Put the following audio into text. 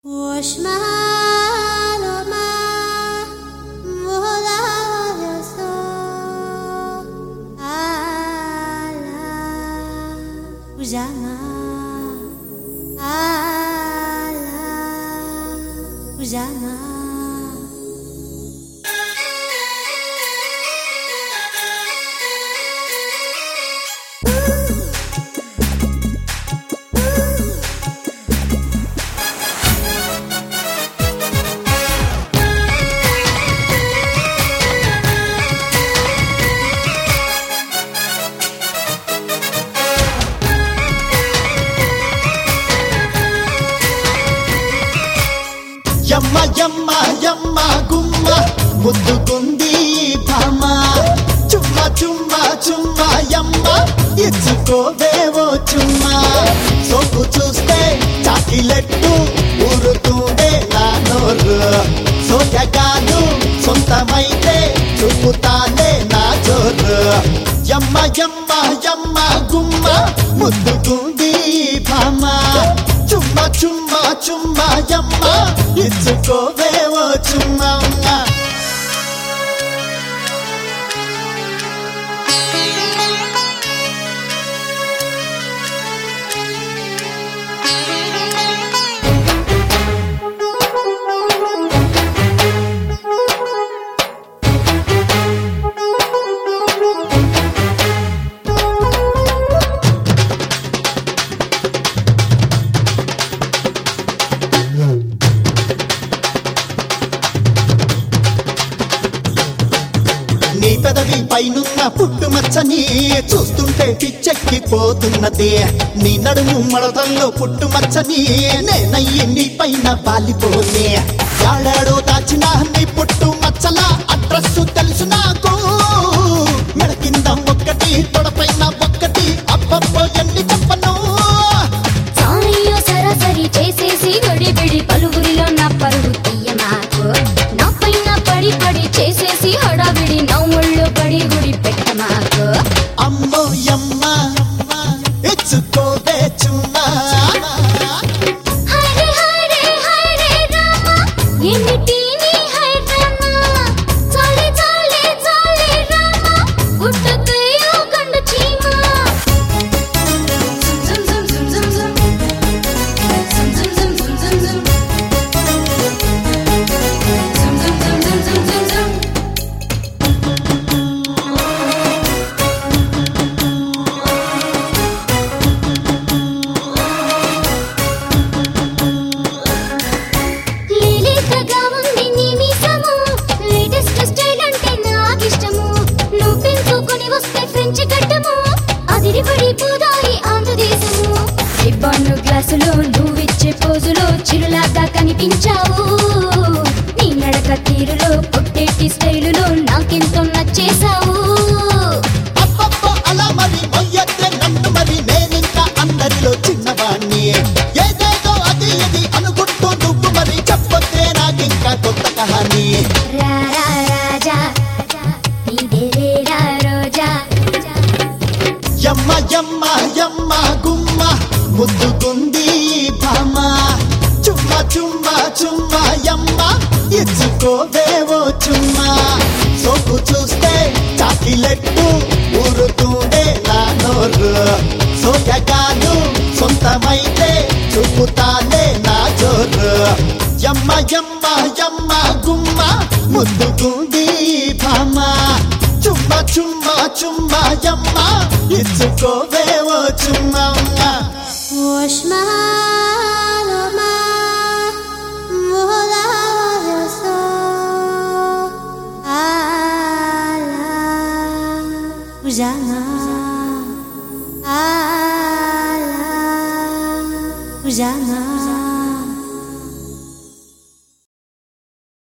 واشمال ما ولا يسوع على وجمع على وجمع యమ్మ యమ్మ యమ్మ గుమ్మ ముద్దుకుంది భామ చుమ్మ చుమ్మ చుమ్మ యమ్మ ఇచ్చుకోవేవో చుమ్మ సోపు చూస్తే చాకిలెట్టు ఊరుతుండే నా నోరు సోయగాను సొంతమైతే చూపుతానే నా జోరు యమ్మ యమ్మ యమ్మ గుమ్మ ముద్దుకుంది భామ చుమ్మ చుమ్మ చుమ్మ యమ్మ ఇచ్చుకోవేవో చుమ్మమ్మ నీ పెదవి పైనున్న పుట్టుమచ్చని చూస్తుంటే పిచ్చెక్కిపోతున్నది నీ నడుము మడతల్లో పుట్టుమచ్చని నేనయ్యి నీ పైన వాలిపోనే యాడాడో దాచిన నీ పుట్టు మచ్చల అడ్రస్ తెలుసు నాకు మెడ కింద ఒక్కటి తొడపైన ఒక్కటి అబ్బబ్బో ఎన్ని చెప్పను సామయ్య సరాసరి చేసేసి గడిబిడి పలువురిలో నా పరుగు తీయ మాకు నా పైన పడి పడి చేసేసి హడావిడి నవ్వుళ్ళు పడి గుడి పెట్ట మాకు అమ్మో యమ్మ ఇచ్చుకోవే చుమ్మా హరే హరే హరే రామ ఎన్నిటి నీ హై రామ చాలే చాలే చాలే రామ గుట్టకయ్యో కండు చీమ జుమ్ జుమ్ జుమ్ జుమ్ జుమ్ జుమ్ జుమ్ జుమ్ జుమ్ జుమ్ జుమ్ జుమ్ జుమ్ జుమ్ జుమ్ జుమ్ జుమ్ జుమ్ లేలేతగా ఉంది నీ మీసము లేటెస్ట్ స్టైల్ అంటే నాకిష్టము నువ్వు పెంచుకొని వస్తే ఫ్రెంచ్ గడ్డము అదిరిపడి పోదాయి ఆంధ్రదేశము రిబ్బన్ను గ్లాసులో నువ్విచ్చే పోజులో చిరులాగా కనిపించావు నీ నడక తీరులో పొట్టేటి స్టైలులో నాకెంతో నచ్చేశావు అబ్బబ్బో అలా మరి మొయ్యతే నన్ను మరి నేనింకా అందరిలో చిన్నవాణ్ణి ఏదేదో అది ఇది అనుకుంటూ నువ్వు మరి చెప్పొద్దే నాకింకా కొత్త కహాని రా రా రాజా ఇదేరా రోజా యమ్మ యమ్మ యమ్మ గుమ్మ ముద్దుకుంది భామ చుమ్మ చుమ్మ చుమ్మ యమ్మ ఇచ్చుకోవేవో చుమ్మ సోపు చూస్తే చాకిలెట్టు ఊరుతుండే నా నోరు సోయగాను సొంతమైతే చూపుతానే నా జోరు యమ్మ యమ్మ యమ్మ గుమ్మ ముద్దుకుంది భామ చుమ్మ చుమ్మ చుమ్మ యమ్మ ఇచ్చుకోవేవో చుమ్మమ్మ واشمال ما ولا يسوع على وجمع على وجمع